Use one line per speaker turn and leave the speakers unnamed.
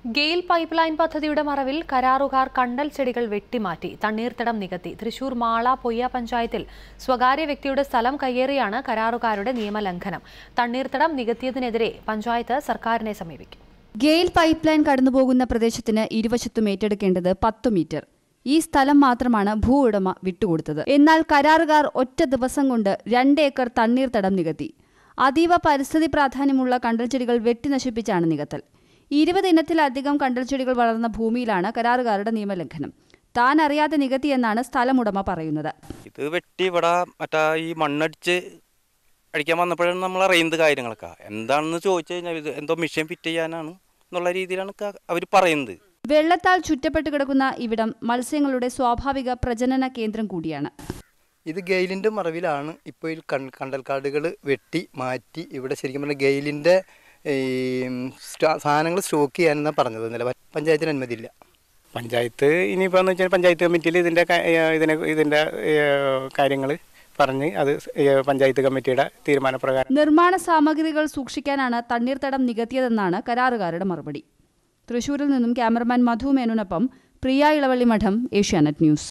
GAIL pipe line പദ്ധതിയുടെ മറവിൽ കരാറുകാർ കണ്ടൽ ചെടികൾ വെട്ടിമാറ്റി തണ്ണീർത്തടം നികത്തി തൃശൂർ മാള പൊയ്യ പഞ്ചായത്തിൽ സ്വകാര്യ വ്യക്തിയുടെ സ്ഥലം കയ്യേറിയാണ് കരാറുകാരുടെ നിയമലംഘനം തണ്ണീർത്തടം നികത്തിയതിനെതിരെ പഞ്ചായത്ത് സർക്കാരിനെ സമീപിക്കും
ഗെയിൽ പൈപ്പ് ലൈൻ കടന്നുപോകുന്ന പ്രദേശത്തിന് ഇരുവശത്തും ഏറ്റെടുക്കേണ്ടത് പത്തു മീറ്റർ ഈ സ്ഥലം മാത്രമാണ് ഭൂ ഉടമ വിട്ടുകൊടുത്തത് എന്നാൽ കരാറുകാർ ഒറ്റ ദിവസം കൊണ്ട് രണ്ട് ഏക്കർ തണ്ണീർത്തടം നികത്തി അതീവ പരിസ്ഥിതി പ്രാധാന്യമുള്ള കണ്ടൽച്ചെടികൾ വെട്ടി നശിപ്പിച്ചാണ് നികത്തൽ ഇരുപത് ഇനത്തിലധികം കണ്ടൽച്ചെടികൾ വളർന്ന ഭൂമിയിലാണ് കരാറുകാരുടെ നിയമലംഘനം താൻ അറിയാതെ നികത്തിയെന്നാണ് സ്ഥലമുടമ പറയുന്നത്
ഇത് വെട്ടി ഇവിടെ മറ്റേ ഈ മണ്ണടിച്ച് അടിക്കാൻ വന്നപ്പോഴാണ് നമ്മൾ അറിയുന്നത് കാര്യങ്ങളൊക്കെ എന്താണെന്ന് ചോദിച്ചു കഴിഞ്ഞാൽ ഇത് എന്തോ മെഷീൻ ഫിറ്റ് ചെയ്യാനാണ് എന്നുള്ള രീതിയിലാണ് അവർ പറയുന്നത്
വെള്ളത്താൽ ചുറ്റപ്പെട്ട് കിടക്കുന്ന ഇവിടം മത്സ്യങ്ങളുടെ സ്വാഭാവിക പ്രജനന കേന്ദ്രം കൂടിയാണ്
ഇത് ഗെയിലിൻ്റെ മറവിലാണ് ഇപ്പോൾ ഈ കൺ കണ്ടൽക്കാടുകൾ വെട്ടി മാറ്റി ഇവിടെ ശരിക്കും പറഞ്ഞാൽ ഗെയിലിൻ്റെ ഈ സ്റ്റ- സാധനങ്ങൾ സ്റ്റോക്ക് ചെയ്യാനെന്നാണ് പറഞ്ഞത് ഇന്നലെ പഞ്ചായത്തിന് അനുമതിയില്ല
പഞ്ചായത്ത് ഇനിയിപ്പോൾ എന്ന് വെച്ചാൽ പഞ്ചായത്ത് കമ്മിറ്റിയിൽ ഇതിൻ്റെ ക- ഏഹ് ഇതിനെ ഇതിൻ്റെ കാര്യങ്ങൾ പറഞ്ഞ് അത് ഏഹ് പഞ്ചായത്ത് കമ്മിറ്റിയുടെ തീരുമാനപ്രകാരം
നിർമ്മാണ സാമഗ്രികൾ സൂക്ഷിക്കാനാണ് തണ്ണീർത്തടം നികത്തിയതെന്നാണ് കരാറുകാരുടെ മറുപടി തൃശൂരിൽ നിന്നും ക്യാമറമാൻ മധു മേനോനൊപ്പം പ്രിയ ഇളവള്ളി മഠം ഏഷ്യാനെറ്റ് ന്യൂസ്